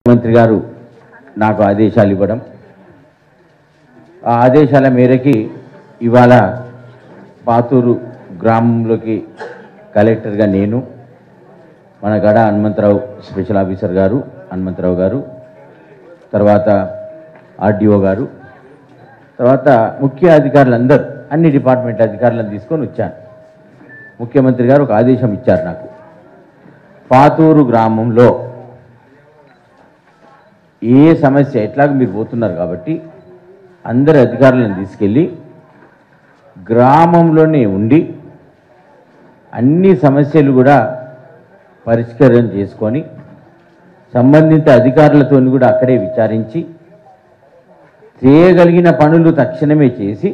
మంత్రి గారు నాకు ఆదేశాలు ఇవ్వడం ఆ ఆదేశాల మేరకి ఇవాళ పాతూరు గ్రామంలోకి కలెక్టర్గా నేను మన గడ హనుమంతరావు స్పెషల్ ఆఫీసర్ గారు హనుమంతరావు గారు తర్వాత ఆర్డీఓ గారు తర్వాత ముఖ్య అధికారులందరూ అన్ని డిపార్ట్మెంట్ అధికారులను తీసుకొని వచ్చాను ముఖ్యమంత్రి గారు ఒక ఆదేశం ఇచ్చారు నాకు పాతూరు గ్రామంలో ఏ సమస్య ఎట్లాగో మీరు పోతున్నారు కాబట్టి అందరి అధికారులను తీసుకెళ్ళి గ్రామంలోనే ఉండి అన్ని సమస్యలు కూడా పరిష్కారం చేసుకొని సంబంధిత అధికారులతో కూడా అక్కడే విచారించి చేయగలిగిన పనులు తక్షణమే చేసి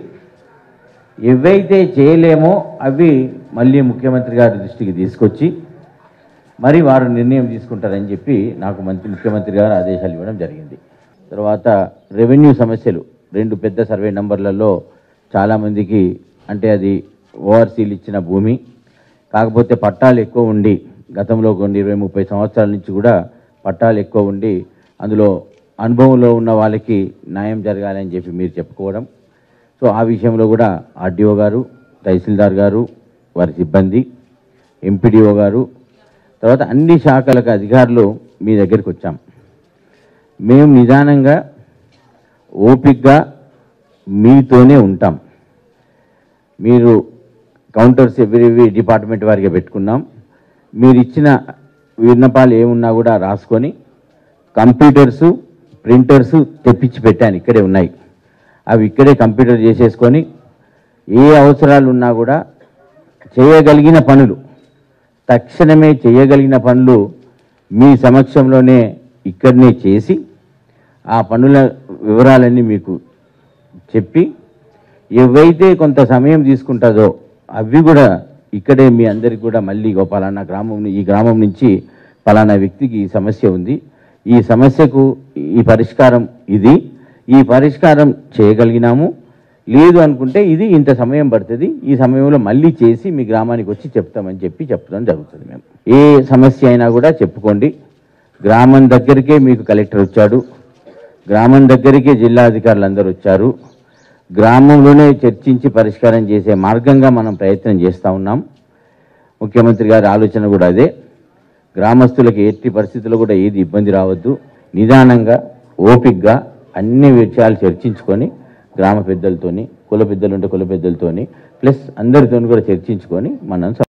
ఏవైతే చేయలేమో అవి మళ్ళీ ముఖ్యమంత్రి గారి దృష్టికి తీసుకొచ్చి మరి వారు నిర్ణయం తీసుకుంటారని చెప్పి నాకు మంత్రి ముఖ్యమంత్రి గారు ఆదేశాలు ఇవ్వడం జరిగింది తర్వాత రెవెన్యూ సమస్యలు రెండు పెద్ద సర్వే నంబర్లలో చాలామందికి అంటే అది ఓఆర్సీలు ఇచ్చిన భూమి కాకపోతే పట్టాలు ఎక్కువ ఉండి గతంలో కొన్ని ఇరవై ముప్పై సంవత్సరాల నుంచి కూడా పట్టాలు ఎక్కువ ఉండి అందులో అనుభవంలో ఉన్న వాళ్ళకి న్యాయం జరగాలని చెప్పి మీరు చెప్పుకోవడం సో ఆ విషయంలో కూడా ఆర్డీఓ గారు తహసీల్దార్ గారు వారి సిబ్బంది ఎంపీడీఓ గారు తర్వాత అన్ని శాఖలకు అధికారులు మీ దగ్గరికి వచ్చాం మేము నిదానంగా ఓపిక్గా మీతోనే ఉంటాం మీరు కౌంటర్స్ ఎవ్రీ డిపార్ట్మెంట్ వారికి పెట్టుకున్నాం మీరు ఇచ్చిన విన్నపాలు ఏమున్నా కూడా రాసుకొని కంప్యూటర్స్ ప్రింటర్స్ తెప్పించి పెట్టాను ఇక్కడే ఉన్నాయి అవి ఇక్కడే కంప్యూటర్ చేసేసుకొని ఏ అవసరాలు ఉన్నా కూడా చేయగలిగిన పనులు తక్షణమే చేయగలిగిన పనులు మీ సమక్షంలోనే ఇక్కడనే చేసి ఆ పనుల వివరాలన్నీ మీకు చెప్పి ఏవైతే కొంత సమయం తీసుకుంటుందో అవి కూడా ఇక్కడే మీ అందరికి కూడా మళ్ళీ ఇగో పలానా గ్రామం ను- ఈ గ్రామం నుంచి పలానా వ్యక్తికి ఈ సమస్య ఉంది ఈ సమస్యకు ఈ పరిష్కారం ఇది ఈ పరిష్కారం చేయగలిగినాము లేదు అనుకుంటే ఇది ఇంత సమయం పడుతుంది ఈ సమయంలో మళ్ళీ చేసి మీ గ్రామానికి వచ్చి చెప్తామని చెప్పి చెప్పడం జరుగుతుంది మేము ఏ సమస్య అయినా కూడా చెప్పుకోండి గ్రామం దగ్గరికే మీకు కలెక్టర్ వచ్చాడు గ్రామం దగ్గరికే జిల్లా అధికారులు అందరూ వచ్చారు గ్రామంలోనే చర్చించి పరిష్కారం చేసే మార్గంగా మనం ప్రయత్నం చేస్తూ ఉన్నాం ముఖ్యమంత్రి గారి ఆలోచన కూడా అదే గ్రామస్తులకు ఎట్టి పరిస్థితుల్లో కూడా ఏది ఇబ్బంది రావద్దు నిదానంగా ఓపిక్గా అన్ని విషయాలు చర్చించుకొని గ్రామ పెద్దలతోని కుల పెద్దలు ఉంటే కుల పెద్దలతోని ప్లస్ అందరితోని కూడా చర్చించుకొని మనం